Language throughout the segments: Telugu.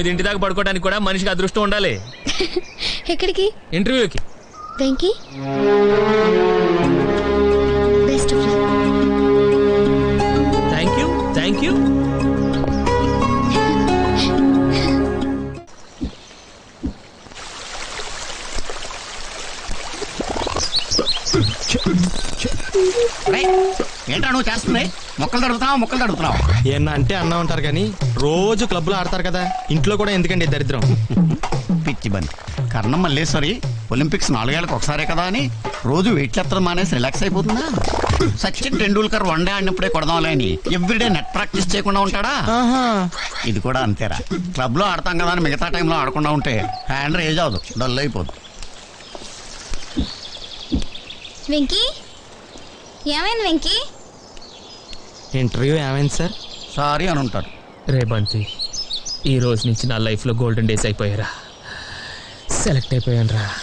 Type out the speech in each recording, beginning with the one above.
తొమ్మిదింటి దాకా పడుకోవడానికి కూడా మనిషికి అదృష్టం ఉండాలి ఎక్కడికి ఇంటర్వ్యూకి Venky best of luck thank you thank you ఏంట్రా నువ్వు చేస్తుంది మొక్కలు తడుపుతున్నావు మొక్కలు తడుపుతున్నావు ఏమన్నా అంటే అన్నా ఉంటారు కానీ రోజు క్లబ్లో ఆడతారు కదా ఇంట్లో కూడా ఎందుకండి ఈ దరిద్రం పిచ్చి బండి కర్ణం మల్లేశ్వరి ఒలింపిక్స్ నాలుగేళ్ళకి ఒకసారే కదా అని రోజు వెయిట్ చేత్తడం మానేసి రిలాక్స్ అయిపోతుందా సచిన్ టెండూల్కర్ వన్ డే ఆడినప్పుడే కొడదాంలే అని ఎవ్రీడే నెట్ ప్రాక్టీస్ చేయకుండా ఉంటాడా ఇది కూడా అంతేరా క్లబ్ లో ఆడతాం కదా అని మిగతా టైంలో ఆడకుండా ఉంటే హ్యాండ్ రేజ్ అవదు డల్ అయిపోదు వెంకీ ఏమైంది వెంకీ ఇంటర్వ్యూ ఏమైంది సార్ సారీ అని ఉంటారు రే బంతి ఈ రోజు నుంచి నా లైఫ్లో గోల్డెన్ డేస్ అయిపోయారా సెలెక్ట్ అయిపోయాను రా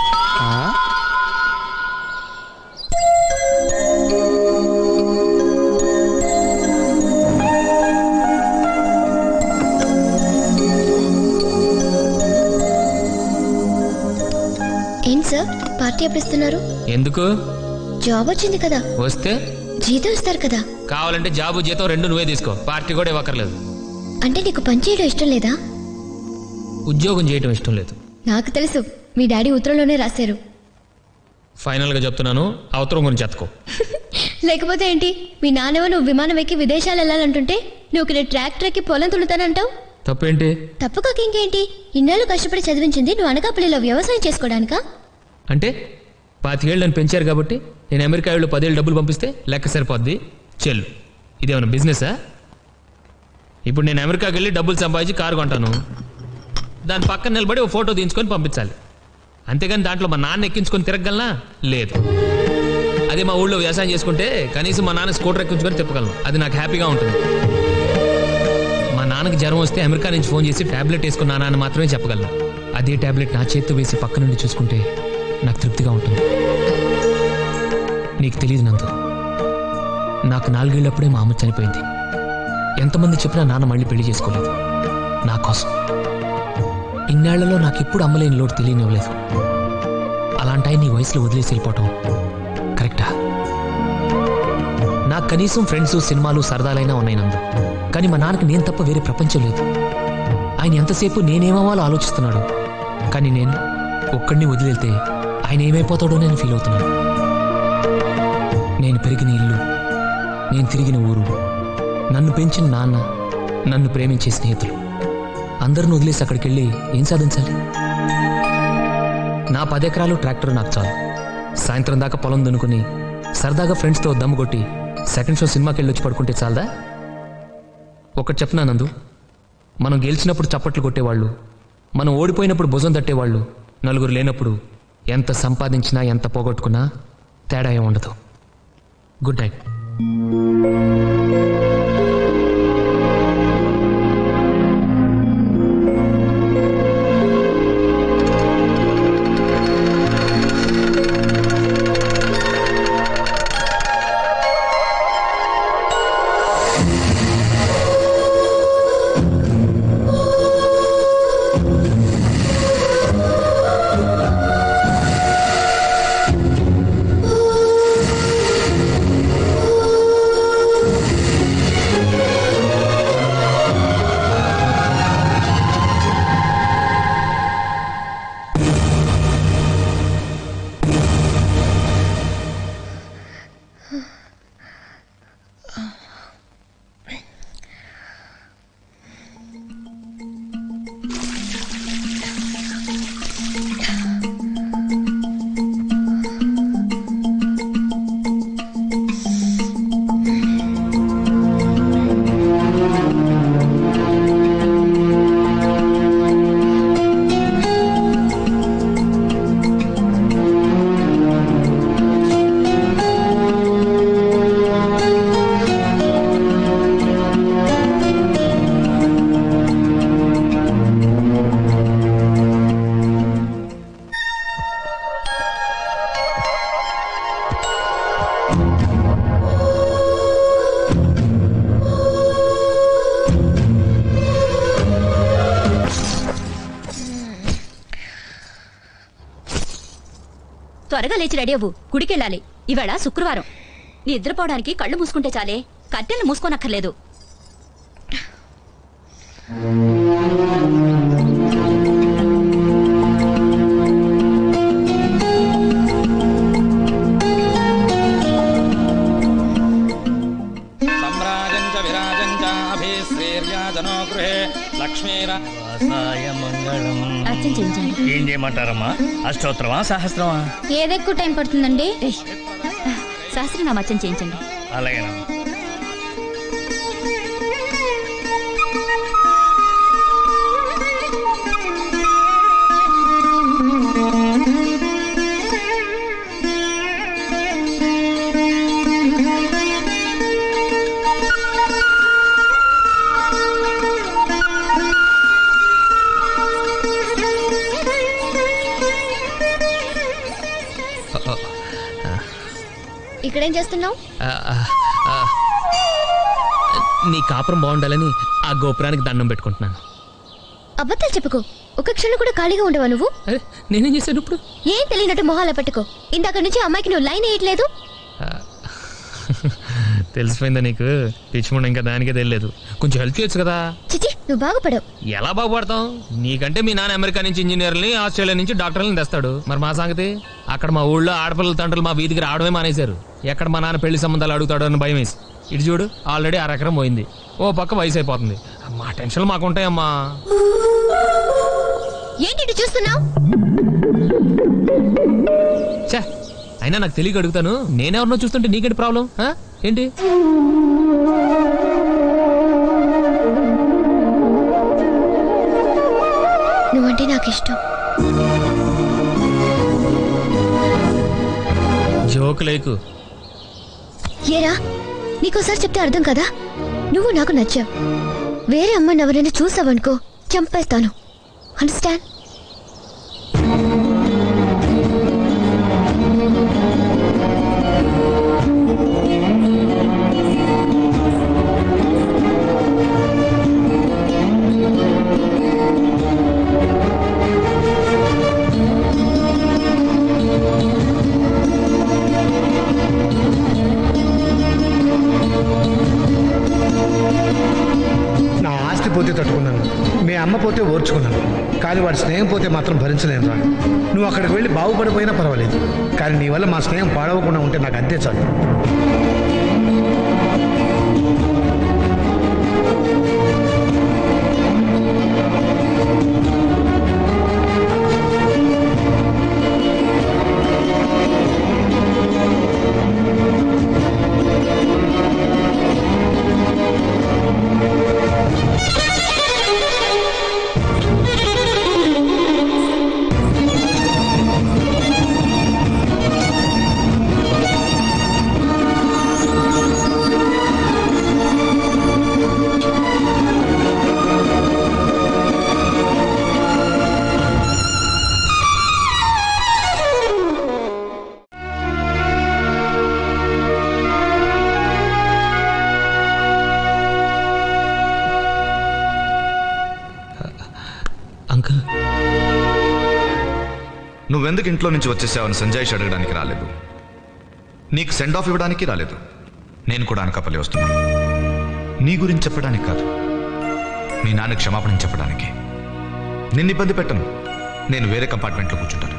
ఏంటి సార్ పార్టీ ఎప్పుడు ఇస్తున్నారు ఎందుకు జాబ్ వచ్చింది కదా వస్తే జీతం ఇస్తారు కదా కావాలంటే జాబు జీతం రెండు నువ్వే తీసుకో పార్టీ కూడా ఇవ్వక్కర్లేదు అంటే నీకు పని చేయడం ఇష్టం లేదా ఉద్యోగం చేయటం ఇష్టం లేదు నాకు తెలుసు మీ డాడీ ఉత్తరంలోనే రాశారు ఫైనల్గా చెప్తున్నాను అవతరం గురించి ఎత్తుకో లేకపోతే ఏంటి మీ నాన్నవ నువ్వు విమానం ఎక్కి విదేశాలు వెళ్ళాలంటుంటే నువ్వు ఇక్కడ ట్రాక్టర్ ఎక్కి పొలం తులుతానంటావు తప్పేంటి తప్పు కాక ఇంకేంటి ఇన్నాళ్ళు కష్టపడి చదివించింది నువ్వు అనకాపల్లిలో వ్యవసాయం చేసుకోవడానికా అంటే పాతికేళ్ళు నన్ను పెంచారు కాబట్టి నేను అమెరికా వాళ్ళు పదేళ్ళు డబ్బులు పంపిస్తే లెక్క సరిపోద్ది చెల్లు ఇదేమన్నా బిజినెసా ఇప్పుడు నేను అమెరికాకి వెళ్ళి డబ్బులు సంపాదించి కారు కొంటాను దాని పక్కన నిలబడి ఓ ఫోటో తీయించుకొని పంపించాలి అంతేగాని దాంట్లో మా నాన్న ఎక్కించుకొని తిరగలనా లేదు అదే మా ఊళ్ళో వ్యవసాయం చేసుకుంటే కనీసం మా నాన్న స్కూటర్ ఎక్కించుకొని తిప్పగలను అది నాకు హ్యాపీగా ఉంటుంది మా నాన్నకి జ్వరం వస్తే అమెరికా నుంచి ఫోన్ చేసి టాబ్లెట్ వేసుకున్నానా అని మాత్రమే చెప్పగలను అదే టాబ్లెట్ నా చేత్తో వేసి పక్క నుండి చూసుకుంటే నాకు తృప్తిగా ఉంటుంది నీకు తెలియదు నందు నాకు నాలుగేళ్ళప్పుడే మా అమ్మ చనిపోయింది ఎంతమంది చెప్పినా నాన్న మళ్ళీ పెళ్లి చేసుకోలేదు నా కోసం ఇన్నేళ్లలో నాకు ఎప్పుడు అమ్మలేని లోటు తెలియనివ్వలేదు అలాంటి ఆయన నీ వయసులో వదిలేసి వెళ్ళిపోవటం కరెక్టా నాకు కనీసం ఫ్రెండ్స్ సినిమాలు సరదాలైనా ఉన్నాయి నందు కానీ మా నాన్నకి నేను తప్ప వేరే ప్రపంచం లేదు ఆయన ఎంతసేపు నేనేమవ్వాలో ఆలోచిస్తున్నాడు కానీ నేను ఒక్కడిని వదిలేళ్తే ఆయన ఏమైపోతాడో నేను ఫీల్ అవుతున్నాను నేను పెరిగిన ఇల్లు నేను తిరిగిన ఊరు నన్ను పెంచిన నాన్న నన్ను ప్రేమించే స్నేహితులు అందరిని వదిలేసి అక్కడికి వెళ్ళి ఏం సాధించాలి నా పదెకరాలు ట్రాక్టర్ నాకు చాలు సాయంత్రం దాకా పొలం దున్నుకుని సరదాగా ఫ్రెండ్స్తో దమ్ము కొట్టి సెకండ్ షో సినిమాకి వెళ్ళి వచ్చి పడుకుంటే చాలదా ఒకటి చెప్పనా నందు మనం గెలిచినప్పుడు చప్పట్లు కొట్టేవాళ్ళు మనం ఓడిపోయినప్పుడు భుజం తట్టేవాళ్ళు నలుగురు లేనప్పుడు ఎంత సంపాదించినా ఎంత పోగొట్టుకున్నా తేడా ఏం ఉండదు గుడ్ నైట్ ఆ త్వరగా లేచి రెడీ అవ్వు గుడికెళ్ళాలి ఇవాళ శుక్రవారం నిద్రపోవడానికి కళ్ళు మూసుకుంటే చాలే కట్టెలు మూసుకోనక్కర్లేదు सम्राजं च विराजं च अभिश्रीर्याजनो गृहे लक्ष्मीरा వాసాయ మంగళం అర్చన చేయించండి ఏం చేయమంటారమ్మా అష్టోత్తరమా సహస్రమా ఏది ఎక్కువ టైం పడుతుందండి ఏయ్, సహస్రనామ అర్చన చేయించండి అలాగేనమ్మా ఇక్కడేం చేస్తున్నావు ఆ, ఆ, ఆ. నీ కాపురం బాగుండాలని ఆ గోపురానికి దండం పెట్టుకుంటున్నాను అబద్ధాలు చెప్పుకో ఒక క్షణం కూడా ఖాళీగా ఉండవా నువ్వు అరే నేనేం చేశాను ఇప్పుడు ఏం తెలియనట్టు మొహాల పెట్టుకో ఇందాక నుంచి అమ్మాయికి నువ్వు లైన్ వేయట్లేదు తెలిసిపోయిందా నీకు పిచ్చిముండ ఇంకా దానికే తెలియలేదు కొంచెం హెల్ప్ చేయొచ్చు కదా చిచి నువ్వు బాగుపడవు ఎలా బాగుపడతాం నీకంటే మీ నాన్న అమెరికా నుంచి ఇంజనీర్ని ఆస్ట్రేలియా నుంచి డాక్టర్లని తెస్తాడు మరి మా సంగతి అక్కడ మా ఊళ్ళో ఆడపిల్లల తండ్రులు మా వీధికి రావడమే మానేశారు ఎక్కడ మా నాన్న పెళ్లి సంబంధాలు అడుగుతాడో అని భయం వేసి ఇటు చూడు ఆల్రెడీ అరెకరం పోయింది ఓ పక్క వయసు అయిపోతుంది మా టెన్షన్లు మాకుంటాయమ్మా ఏంటి ఇటు చూస్తున్నావు ఛే అయినా నాకు తెలియక అడుగుతాను నేనెవరినో చూస్తుంటే నీకేంటి ప్రాబ్లం ఆ? ఏంటి నువ్వంటే నాకు ఇష్టం జోక్ లేకు ఏరా నీకోసారి చెప్తే అర్థం కదా నువ్వు నాకు నచ్చావు వేరే అమ్మాయిని ఎవరైనా చూసావనుకో చంపేస్తాను అండర్స్టాండ్ నా ఆస్తి పోతే తట్టుకున్నాను మీ అమ్మ పోతే ఓర్చుకున్నాను కానీ వాడి స్నేహం పోతే మాత్రం భరించలేను రా నువ్వు అక్కడికి వెళ్ళి బాగుపడిపోయినా పర్వాలేదు కానీ నీ వల్ల మా స్నేహం పాడవకుండా ఉంటే నాకు అంతే చాలు అంకుల్ నువ్వెందుకు ఇంట్లో నుంచి వచ్చేసావని సంజయ్ అడగడానికి రాలేదు నీకు సెండ్ ఆఫ్ ఇవ్వడానికి రాలేదు నేను కూడా అనకాపల్లి వస్తున్నాను నీ గురించి చెప్పడానికి కాదు మీ నాన్న క్షమాపణ చెప్పడానికి నిన్ను ఇబ్బంది పెట్టను నేను వేరే కంపార్ట్మెంట్లో కూర్చుంటాను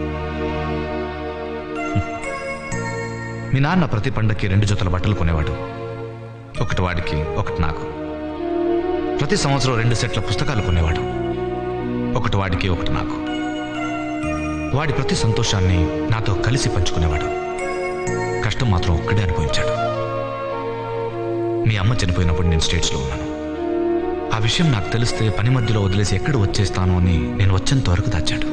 హ్మ్. మీ నాన్న ప్రతి పండక్కి రెండు జతల బట్టలు కొనేవాడు ఒకటి వాడికి ఒకటి నాకు ప్రతి సంవత్సరం రెండు సెట్ల పుస్తకాలు కొనేవాడు ఒకటి వాడికి ఒకటి నాకు వాడి ప్రతి సంతోషాన్ని నాతో కలిసి పంచుకునేవాడు కష్టం మాత్రం ఒక్కడే అనుభవించాడు మీ అమ్మ చనిపోయినప్పుడు నేను స్టేట్స్లో ఉన్నాను ఆ విషయం నాకు తెలిస్తే పని మధ్యలో వదిలేసి ఎక్కడ వచ్చేస్తాను అని నేను వచ్చేంత వరకు దాచాడు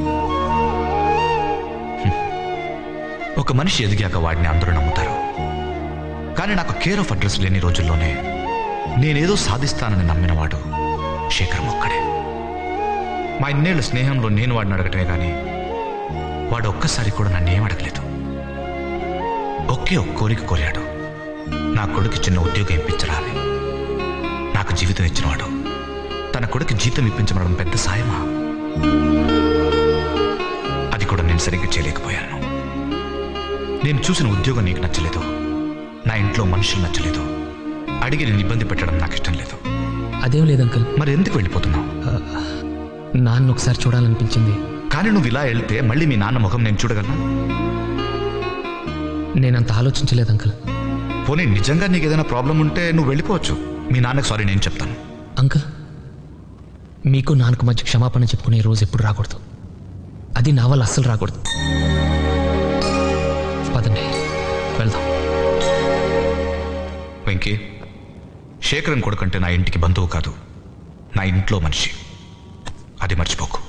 హ్మ్. ఒక మనిషి ఎదిగాక వాడిని అందరూ నమ్ముతారు కానీ నాకు కేర్ ఆఫ్ అడ్రస్ లేని రోజుల్లోనే నేనేదో సాధిస్తానని నమ్మినవాడు శేఖర్ ఒక్కడే మా ఇన్నేళ్ళ స్నేహంలో నేను వాడిని అడగటమే కానీ వాడు ఒక్కసారి కూడా నన్ను ఏం అడగలేదు ఒకే ఒక్క కోరిక కోరాడు నా కొడుకు చిన్న ఉద్యోగం ఇప్పించరా అని నాకు జీవితం ఇచ్చినవాడు తన కొడుకు జీతం ఇప్పించమడం పెద్ద సాయమా అది కూడా నేను సరిగ్గా చేయలేకపోయాను నేను చూసిన ఉద్యోగం నీకు నచ్చలేదు నా ఇంట్లో మనుషులు నచ్చలేదు అడిగి నేను ఇబ్బంది పెట్టడం నాకు ఇష్టం లేదు అదేం లేదు అంకుల్ మరి ఎందుకు వెళ్ళిపోతున్నావు నాన్న ఒకసారి చూడాలనిపించింది కానీ నువ్వు ఇలా వెళ్తే మళ్ళీ మీ నాన్న ముఖం నేను చూడగలనా నేనంత ఆలోచించలేదు అంకుల్ పోనీ నిజంగా నీకు ఏదైనా ప్రాబ్లం ఉంటే నువ్వు వెళ్ళిపోవచ్చు మీ నాన్నకు సారీ నేను చెప్తాను అంకుల్ మీకు నాన్నకు మధ్య క్షమాపణ చెప్పుకునే రోజు ఎప్పుడు రాకూడదు అది నా వల్ల అస్సలు రాకూడదు పదండి వెళ్దాం వెంకీ శేఖరం కొడుకంటే నా ఇంటికి బంధువు కాదు నా ఇంట్లో మనిషి అది మర్చిపోకు